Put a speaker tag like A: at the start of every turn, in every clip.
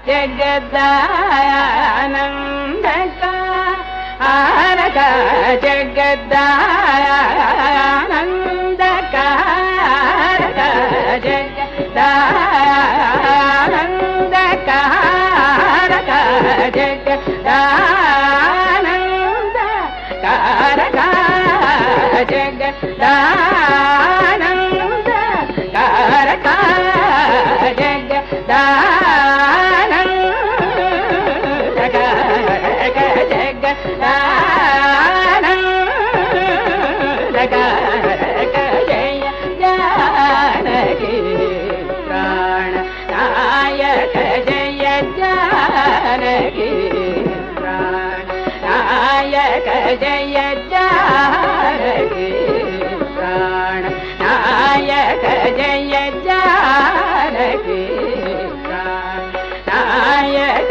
A: జగదానందకారక జగదానందకారక జగదానందకారక జగదానందకారక జగదానందకారక జగదానందకారక జగదానందకారక జయ జానకి ప్రాణ నాయక జయ జానకి ప్రాణ నాయక జయ జానకి ప్రాణ నాయక జయ జానకి ప్రాణ నాయక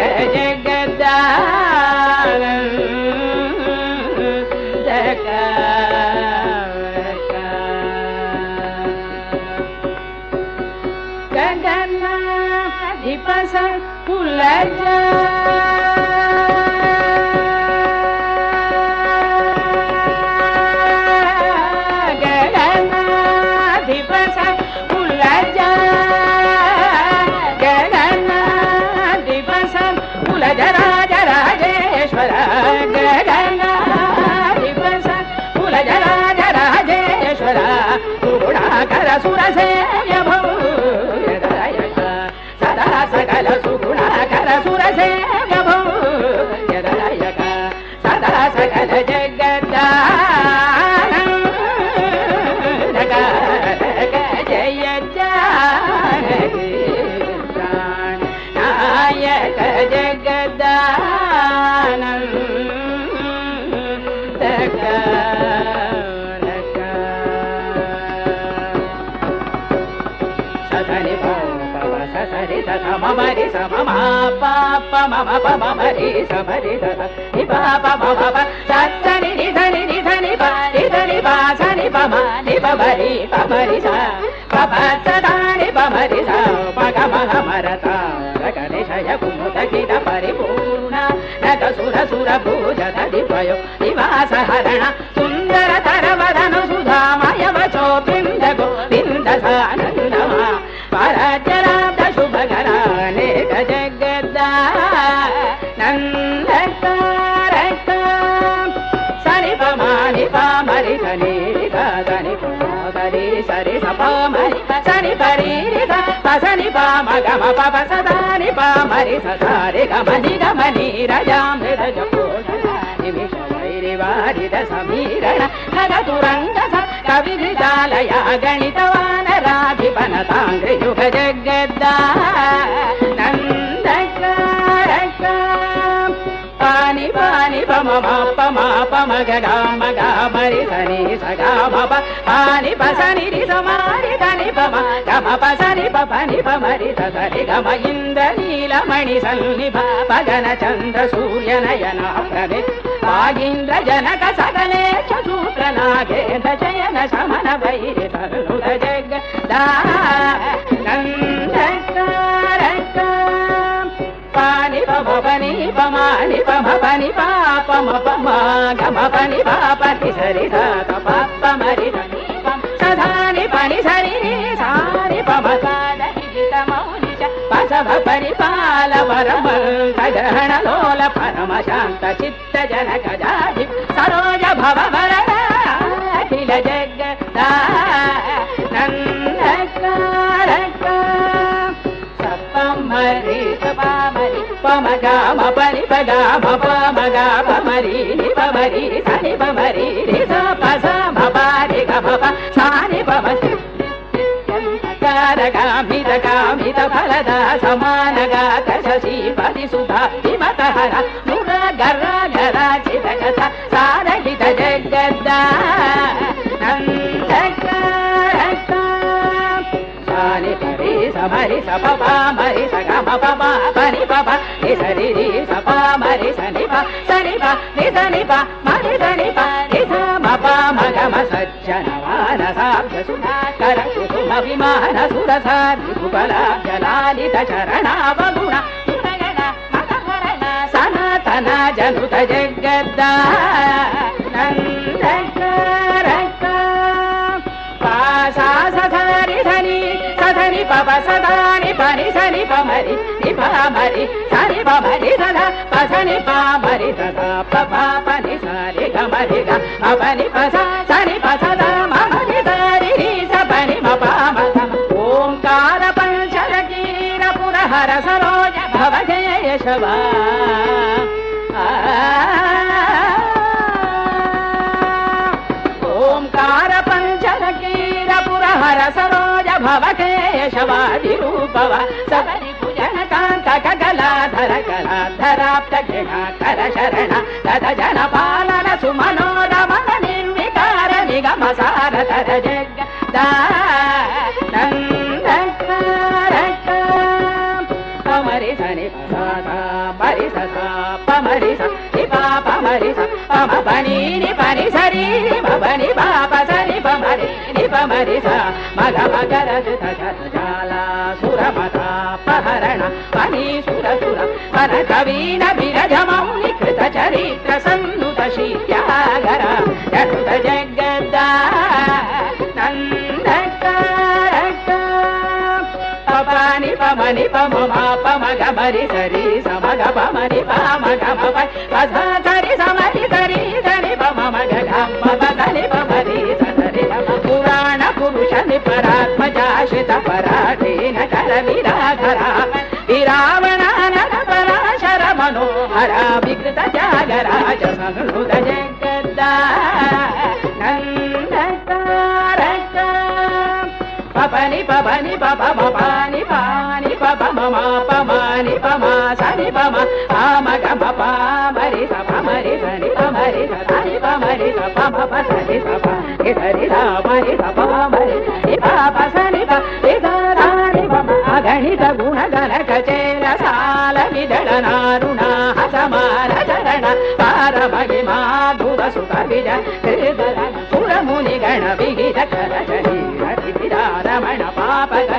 A: జగదానక గగనాధిపస కులజ గగనాధిపస కులజ గగనాధిపస కులజ రాజ రాజేశ్వర గగనాధిపస కులజ రాజ రాజేశ్వర గుణాకర సురసేయ భూయదయక సదా సకల సుగుణాకర సురసేయ భూయదయక సదా సకల జగదానందక జయ జానకి ప్రాణ నాయక ససని పమ ససరి సస మమరి సమ పాప మమ పమ మరి సమరి సస ని పాప మమ ప ససని ని ధని ని ధని ప ని ధని ప సని పమ ని పమరి పమరి స పమ సదాని పమరి స పగ మగ మరత రగనిషయ కుముదకిత పరిపూర్ణ నగ సుర సుర భూజత దిపయో నివాస హరణ సుందర తరవదను సుధామయ వచో బృంద గోవింద సానందమ పరచరాబ్ద శుభకర అనేక జగద్ద నందకారక సరి పమాని పామరి సని సని సరి సరి సపమరి సని పరి పసని పామ గమ పప సదాని పామరి ససారి గమని గమని రజామృత జపోషణ నిమిష వైరివారిద సమీరణ ఖగతురంగ స కవిఘృతాలయ గణితవానరాధిపన తాంగ్రియుగ జగద్దా నందకారక పాని పాని పమ పమ పమ గగా మగా మరి సని సగా మప పాని పసని రి సమారి ధని పమ గమ పసని పని పమరి సరి గమ ఇంద్ర నీలమణి సన్నిభ పగన చంద్ర సూర్య నయన ప్రమే వాగీంద్ర జనక సకలే సూత్ర నాగేంద్ర జయన శమన వైరి తరుణ జగ దా నందకారక పాని పమ పని పమాని పమ పని పాపమ పమ గమ పని పాపని సరి సాత పాప మరి సదాని పని సరి సాని పమ పసభ పరిపాల వరమ గ్రహణ లోల పరమ శాంత చిత్త జనక జాజి సరోజ భవ వరద అఖిల జగదా నందకారక సప్పమరి సపమరి పమగామ పరి పగామ పమగా పమరి ని పమరి సని పమరి రి స పస మపారి గమ ప సాని పమసి కారగామిత ఫలద సమానగాత శశి పది సుధా విమత హర నుర గర్ర గర చిత కథ సారహిత జగద్ద నందకారక సాని పరి సమరి సప మరి సగమ పమ పని పప ని సరి రి సప మరి సని ప సని ప ని సని ప మరి సని ప ని స మ ప మ గ మ సజ్జన మానసాభ్య సుధాకర కుసుమ విమాన సురసారి కుబల జలాలిత చరణావగుణ సురగ నందన జనుత జగద్ద నందకారక పాసా సధరి ధని సధని పప సదాని పని సని పమరి ని పమరి సని పమరి సద పసని పామరి సద పప పని సరి గమరి గ అపని పస సని పసద మమని సరి ని సపని మప మస ఓంకార పంచరకీర పురహర సరోజ భవ జయ శవా ఓంకార పంచరకీర పురహర సరోజ భవ కేశవాది రూపవ సదరి భుజన కాంత కగలాధర కళాధరాప్త గిణాకర శరణ తద జన పాలన సుమనోరమణ నిర్వికార నిగమ సారధర జగ పమరి సని పరి స పమరి స ని పా పమరి స పమ పని ని పని సరి ని పని పాప సరి పమరి ని పమరి స మగ మగర జత జత జాల సురమత పహరణ పని సుర సుర పర కవీన విరజ మౌని కృత చరిత్ర సన్నుత శీత్యాగర జనుత జగద్ద నందకారక పపాని పమని పమ పమగ మరి సరి సమగ పమని పమగ పమ పధ సరి సమరి సరి సరి పమ మగ గమ్మ పదని పమరి సరి పురాణ పురుష నిపరాత్మజాశ్రిత పరాధీన కర విరాధర విరావణానన పరాశర మనోహర వికృత త్యాగరాజ సంహృత జగద్ద నందకారక పపని పపని పప పాని పాని పప మమ పమాని పమ సని పమ పామ గమ పామరి స పమరి సని పమరి సని పమరి స పమ పసని స ప ఇసరి రామరి స పమరి ని పాప సని ప ఇసరాని పమ అగణిత గుణ గణ కచేల సాల విదళ నారుణ సమాన చరణ పార మహిమా ధుర సుత విజ హృదయ సురముని గణ విహిత కర శరీర రమణ పాప